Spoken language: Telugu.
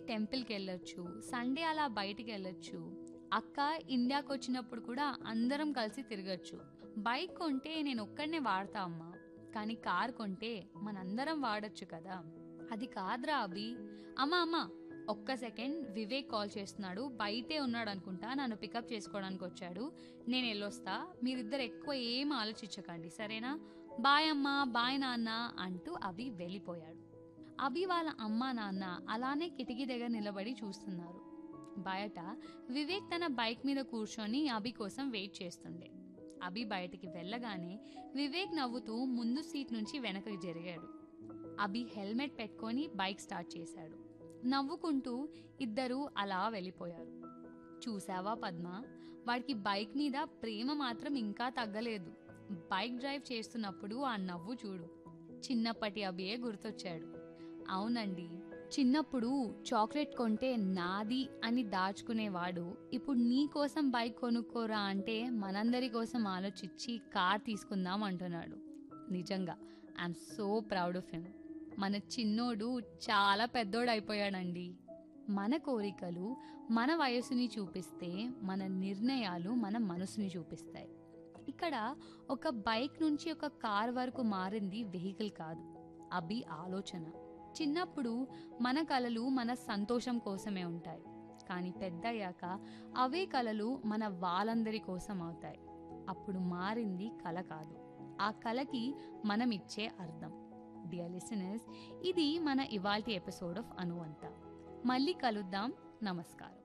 టెంపుల్కి వెళ్ళొచ్చు సండే అలా బయటికి వెళ్ళొచ్చు అక్క ఇండియాకి వచ్చినప్పుడు కూడా అందరం కలిసి తిరగచ్చు బైక్ కొంటే నేను ఒక్కడనే వాడతా అమ్మా కానీ కార్ కొంటే మనందరం వాడొచ్చు కదా అది కాదురా అభి అమ్మా అమ్మా ఒక్క సెకండ్ వివేక్ కాల్ చేస్తున్నాడు బయటే ఉన్నాడు అనుకుంటా నన్ను పికప్ చేసుకోవడానికి వచ్చాడు నేను వెళ్ళొస్తా మీరిద్దరు ఎక్కువ ఏం ఆలోచించకండి సరేనా బాయ్ అమ్మా బాయ్ నాన్న అంటూ అభి వెళ్ళిపోయాడు అభి వాళ్ళ అమ్మా నాన్న అలానే కిటికీ దగ్గర నిలబడి చూస్తున్నారు బయట వివేక్ తన బైక్ మీద కూర్చొని అభి కోసం వెయిట్ చేస్తుండే అభి బయటికి వెళ్ళగానే వివేక్ నవ్వుతూ ముందు సీట్ నుంచి వెనకకి జరిగాడు అభి హెల్మెట్ పెట్టుకొని బైక్ స్టార్ట్ చేశాడు నవ్వుకుంటూ ఇద్దరూ అలా వెళ్ళిపోయారు చూసావా పద్మ వాడికి బైక్ మీద ప్రేమ మాత్రం ఇంకా తగ్గలేదు బైక్ డ్రైవ్ చేస్తున్నప్పుడు ఆ నవ్వు చూడు చిన్నప్పటి అభియే గుర్తొచ్చాడు అవునండి చిన్నప్పుడు చాక్లెట్ కొంటే నాది అని దాచుకునేవాడు ఇప్పుడు నీ కోసం బైక్ కొనుక్కోరా అంటే మనందరి కోసం ఆలోచించి కార్ తీసుకుందాం అంటున్నాడు నిజంగా I'm so proud of him మన చిన్నోడు చాలా పెద్దోడు అయిపోయాడండి మన కోరికలు మన వయసుని చూపిస్తే మన నిర్ణయాలు మన మనసుని చూపిస్తాయి ఇక్కడ ఒక బైక్ నుంచి ఒక కార్ వరకు మారింది వెహికల్ కాదు అభి ఆలోచన చిన్నప్పుడు మన కలలు మన సంతోషం కోసమే ఉంటాయి కానీ పెద్దయ్యాక అవే కలలు మన వాళ్ళందరి కోసం అవుతాయి అప్పుడు మారింది కల కాదు ఆ కలకి మనం ఇచ్చే అర్థం డియర్ లిసనర్స్ ఇది మన ఇవాల్టి ఎపిసోడ్ ఆఫ్ అనువంత మళ్ళీ కలుద్దాం నమస్కారం